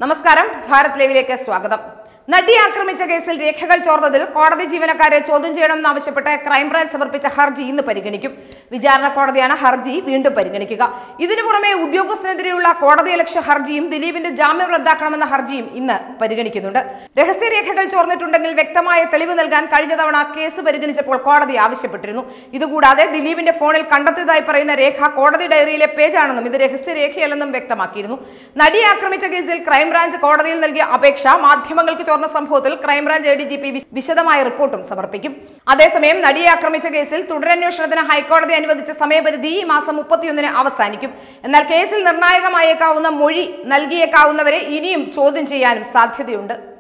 നമസ്കാരം ഭാരത് ലൈവിലേക്ക് സ്വാഗതം നടിയെ ആക്രമിച്ച കേസിൽ രേഖകൾ ചോർന്നതിൽ കോടതി ജീവനക്കാരെ ചോദ്യം ചെയ്യണമെന്നാവശ്യപ്പെട്ട് ക്രൈംബ്രാഞ്ച് സമർപ്പിച്ച ഹർജി ഇന്ന് പരിഗണിക്കും വിചാരണ കോടതിയാണ് ഹർജി വീണ്ടും പരിഗണിക്കുക ഇതിനു പുറമെ ഉദ്യോഗസ്ഥനെതിരെയുള്ള കോടതിയലക്ഷ്യ ഹർജിയും ദിലീപിന്റെ ജാമ്യം റദ്ദാക്കണമെന്ന ഹർജിയും ഇന്ന് പരിഗണിക്കുന്നുണ്ട് രഹസ്യരേഖകൾ ചോർന്നിട്ടുണ്ടെങ്കിൽ വ്യക്തമായ തെളിവ് നൽകാൻ കഴിഞ്ഞ തവണ കേസ് പരിഗണിച്ചപ്പോൾ കോടതി ആവശ്യപ്പെട്ടിരുന്നു ഇതുകൂടാതെ ദിലീപിന്റെ ഫോണിൽ കണ്ടെത്തിയതായി പറയുന്ന രേഖ കോടതി ഡയറിയിലെ പേജാണെന്നും ഇത് രഹസ്യരേഖയല്ലെന്നും വ്യക്തമാക്കിയിരുന്നു നടിയെ ആക്രമിച്ച കേസിൽ ക്രൈംബ്രാഞ്ച് കോടതിയിൽ നൽകിയ അപേക്ഷ മാധ്യമങ്ങൾക്ക് ചോർന്ന സംഭവത്തിൽ crime branch A D G P വിശദമായ റിപ്പോർട്ടും സമർപ്പിക്കും അതേസമയം നടിയെ ആക്രമിച്ച കേസിൽ തുടരന്വേഷണത്തിന് ഹൈക്കോടതി അനുവദിച്ച സമയപരിധി ഈ മാസം മുപ്പത്തിയൊന്നിന് അവസാനിക്കും എന്നാൽ കേസിൽ നിർണായകമായേക്കാവുന്ന മൊഴി നൽകിയേക്കാവുന്നവരെ ഇനിയും ചോദ്യം ചെയ്യാനും സാധ്യതയുണ്ട്